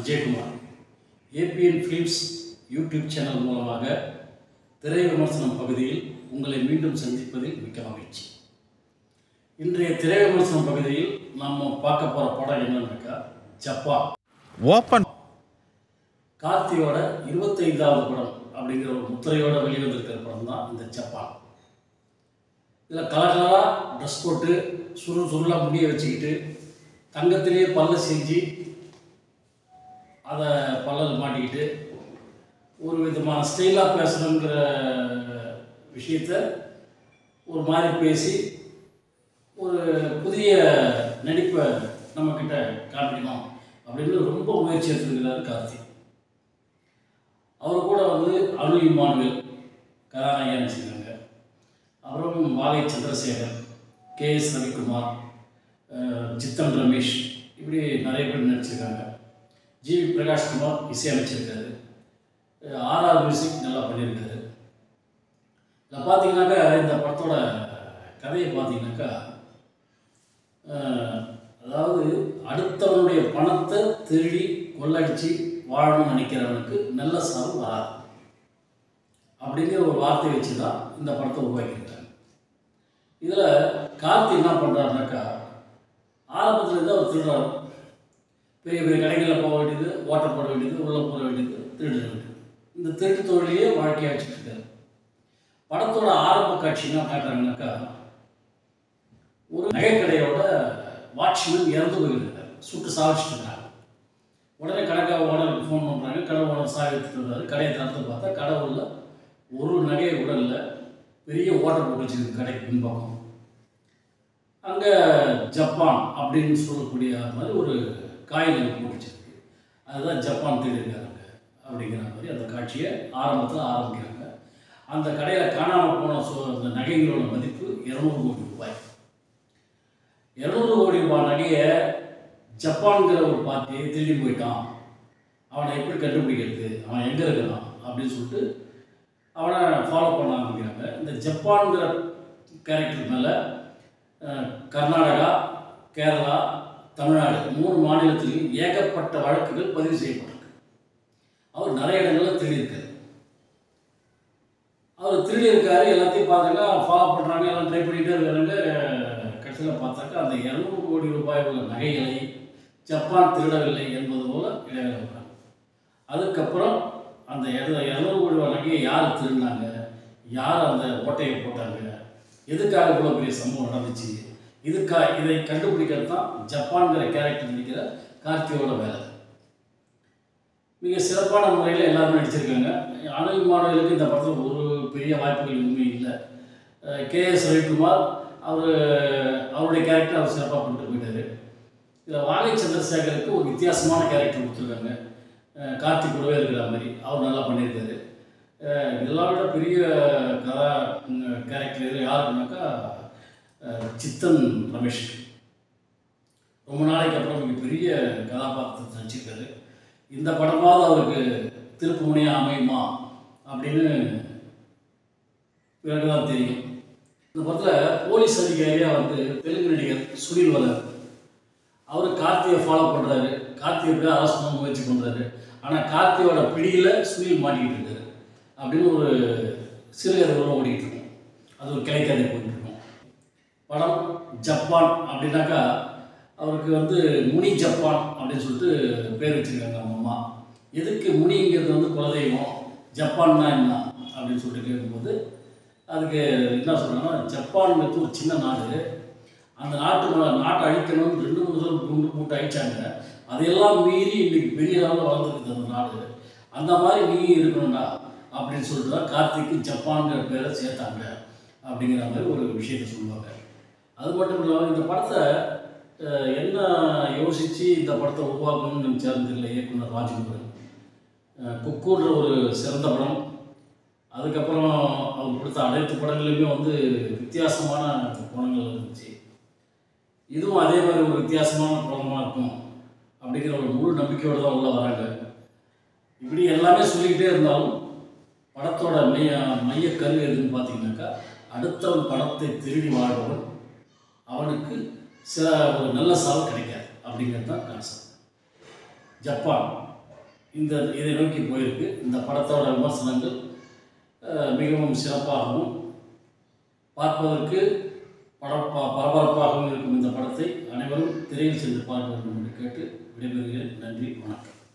Vijayakumar ABN films YouTube channel மூலமாக திரை விமர்சனம் பகுதியில் உங்களை மீண்டும் சந்திப்பதில் மிக்க மகிழ்ச்சி இன்றைய திரை விமர்சனம் பகுதியில் நம்ம பார்க்க போகிற படம் என்னன்னாக்கா ஜப்பான் ஓப்பன் கார்த்தியோட இருபத்தைந்தாவது படம் அப்படிங்கிற ஒரு முத்திரையோட வெளிவந்திருக்கிற படம் தான் இந்த ஜப்பான் இதில் கலர் கலராக ட்ரெஸ் போட்டு சுரு சுருளாக முடிய வச்சுக்கிட்டு தங்கத்திலேயே பல்ல செஞ்சு அதை பல்லல் மாட்டிக்கிட்டு ஒரு விதமான ஸ்டைலாக பேசணுங்கிற விஷயத்த ஒரு மாதிரி பேசி ஒரு புதிய நடிப்பை நம்மக்கிட்ட காமிக்கணும் அப்படின்னு ரொம்ப முயற்சி எடுத்துருக்கிறாரு கார்த்திக் அவர் கூட வந்து அனு இமானுவேல் கதாநாயகன் நடிச்சிருக்காங்க அப்புறம் வாகை சந்திரசேகர் கே எஸ் ரவிக்குமார் அஹ், ஜித்தன் ரமேஷ் இப்படி நிறைய பேர் நடிச்சிருக்காங்க ஜி வி பிரகாஷ்குமார் இசையமைச்சிருக்காரு அஹ், ஆர்ஆர் மியூசிக் நல்லா பண்ணியிருக்காரு இதில் பார்த்தீங்கன்னாக்கா இந்த படத்தோட கதையை பார்த்தீங்கன்னாக்கா அஹ், அதாவது அடுத்தவனுடைய பணத்தை திருடி கொள்ளடிச்சு வாழணும்னு நினைக்கிறவனுக்கு நல்ல சாவு வராது அப்படிங்கிற ஒரு வார்த்தையை வச்சு தான் இந்த படத்தை உருவாக்கியிருக்காங்க இதில் கார்த்தி என்ன பண்ணுறாருனாக்கா ஆரம்பத்தில் இருந்து அவர் திருடுறாரு பெரிய பெரிய கடைகளில் போக வேண்டியது ஓட்டர் போட வேண்டியது உள்ளே போட வேண்டியது திருட வேண்டியது இந்த திருட்டு தொழிலையே வாழ்க்கையாக வச்சுட்டு இருக்காரு படத்தோட ஆரம்ப காட்சி என்ன காட்டுறாங்கனாக்கா ஒரு நகைக்கடையோட வாட்ச்மேன் இறந்து போயிருக்காரு சுட்டு சாவிச்சிட்டு இருக்காங்க உடனே கடைக்கா ஓனருக்கு ஃபோன் பண்ணுறாங்க கடை ஓனர் சாவி எடுத்துட்டு வர்றாரு கடையை திறந்து பார்த்தா கடை உள்ள ஒரு நகையை கூட இல்லை பெரிய ஓட்டர் போட்டு வச்சிருக்கு கடைக்கு பின்பக்கம் அங்கே ஜப்பான் அப்படின்னு சொல்லக்கூடிய மாதிரி ஒரு காயில் போட்டு வச்சிருக்கு அதுதான் ஜப்பான் தேடிருக்காங்க அப்படிங்கிற மாதிரி அந்த காட்சியை ஆரம்பத்தில் ஆரம்பிக்கிறாங்க அந்த கடையில் காணாமல் போன சொ அந்த நகைகளோட மதிப்பு இரநூறு கோடி ரூபாய் இரநூறு கோடி ரூபாய் நகையை ஜப்பான்கிற ஒரு பார்ட்டியை திருடி போயிட்டான் அவனை எப்படி கண்டுபிடிக்கிறது அவன் எங்கே இருக்கிறான் அப்படின்னு சொல்லிட்டு அவனை ஃபாலோ பண்ண ஆரம்பிக்கிறாங்க இந்த ஜப்பான்கிற கேரக்டர் மேலே அஹ், கர்நாடகா கேரளா தமிழ்நாடு மூணு மாநிலத்திலையும் ஏகப்பட்ட வழக்குகள் பதிவு செய்யப்பட்டிருக்கு அவர் நிறைய இடங்களில் திருடியிருக்காரு அவர் திருடி இருக்காரு எல்லாத்தையும் பார்த்தாங்க ஃபாலோ பண்ணுறாங்க எல்லாம் ட்ரை பண்ணிகிட்டே இருக்காங்க கடைசியில் பார்த்தாக்கா அந்த இரநூறு கோடி ரூபாய் உள்ள நகைகளை ஜப்பான் திருடவில்லை என்பது போல இடைவேளை விடுறாங்க அதுக்கப்புறம் அந்த இரு- இரநூறு கோடி ரூபாய் நகையை யார் திருடினாங்க யார் அந்த ஓட்டையை போட்டாங்க எதுக்காக இவ்வளோ பெரிய சம்பவம் நடந்துச்சு இதுக்கா இதை கண்டுபிடிக்கிறது தான் ஜப்பான்கிற கேரக்டர் நடிக்கிற கார்த்தியோட வேலை மிக சிறப்பான முறையில் எல்லாரும் நடிச்சிருக்காங்க அனு மாணவர்களுக்கு இந்த படத்தில் ஒரு பெரிய வாய்ப்புகள் எதுவுமே இல்லை கே எஸ் ரவிக்குமார் அவர் அவருடைய கேரக்டர் அவர் சிறப்பாக பண்ணிட்டு போயிட்டாரு இதில் வாகை சந்திரசேகருக்கு ஒரு வித்தியாசமான கேரக்டர் கொடுத்துருக்காங்க அஹ் கார்த்திக் கூடவே இருக்கிற மாதிரி அவர் நல்லா பண்ணியிருக்காரு அஹ் இதெல்லாம் விட பெரிய கதா கேரக்டர் யாருக்குனாக்கா அஹ் சித்தன் ரமேஷ் ரொம்ப நாளைக்கு அப்புறம் மிக பெரிய கதாபாத்திரத்தை நடிச்சிருக்காரு இந்த படமாவது அவருக்கு திருப்பு முனையாக அமையுமா அப்படின்னு பிறகு தான் தெரியும் இந்த படத்தில் போலீஸ் அதிகாரியாக வந்து தெலுங்கு நடிகர் சுனில் வலர் அவர் கார்த்தியை ஃபாலோ பண்ணுறாரு கார்த்தியை போய் அரெஸ்ட் பண்ண முயற்சி பண்ணுறாரு ஆனால் கார்த்தியோட பிடியில் சுனில் மாட்டிக்கிட்டு இருக்காரு அப்படின்னு ஒரு சிறுகதை உள்ள ஓடிக்கிட்டு இருக்கும் அது ஒரு கிளைக்கதை போயிட்டு இருக்கும் படம் ஜப்பான் அப்படின்னாக்கா அவருக்கு வந்து முனி ஜப்பான் அப்படின்னு சொல்லிட்டு பேர் வச்சுருக்காங்க அவங்க அம்மா எதுக்கு முனிங்கிறது வந்து குலதெய்வம் ஜப்பான்னா என்ன அப்படின்னு சொல்லிட்டு கேட்கும்போது அதுக்கு என்ன சொல்கிறாங்கன்னா ஜப்பான்ங்கிறது ஒரு சின்ன நாடு அந்த நாட்டு ம- நாட்டை அழிக்கணும்னு ரெண்டு மூணு தடவை குண்டு போட்டு அழிச்சாங்க அதையெல்லாம் மீறி இன்னைக்கு பெரிய அளவில் வளர்ந்துருக்குது அந்த நாடு அந்த மாதிரி நீ இருக்கணும்டா அப்படின்னு சொல்லிட்டு தான் கார்த்திக்கு ஜப்பான்ங்கிற பேரை சேர்த்தாங்க அப்படிங்கிற மாதிரி ஒரு விஷயத்தை சொல்லுவாங்க அது மட்டும் இல்லாமல் இந்த படத்தை அஹ், என்ன யோசித்து இந்த படத்தை உருவாக்கணும்னு நினச்சாருன்னு தெரியல இயக்குனர் ராஜமுருகன் அஹ், குக்குன்ற ஒரு சிறந்த படம் அதுக்கப்புறம் அவர் கொடுத்த அனைத்து படங்களையுமே வந்து வித்தியாசமான படங்கள் இருந்துச்சு இதுவும் அதே மாதிரி ஒரு வித்தியாசமான படமாக இருக்கும் அப்படிங்கிற ஒரு முழு நம்பிக்கையோடு தான் உள்ள வராங்க இப்படி எல்லாமே சொல்லிக்கிட்டே இருந்தாலும் படத்தோட மைய மைய கரு எதுன்னு பார்த்தீங்கன்னாக்கா அடுத்தவன் படத்தை திருடி வாழ்பவன் அவனுக்கு சில ஒரு நல்ல சாவு கிடைக்காது அப்படிங்கிறது தான் கான்செப்ட் ஜப்பான் இந்த இதை நோக்கி போயிருக்கு இந்த படத்தோட விமர்சனங்கள் அஹ், மிகவும் சிறப்பாகவும் பார்ப்பதற்கு பரப்பா பரபரப்பாகவும் இருக்கும் இந்த படத்தை அனைவரும் திரையில் சென்று பார்க்க வேண்டும் என்று கேட்டு விடைபெறுகிறேன் நன்றி வணக்கம்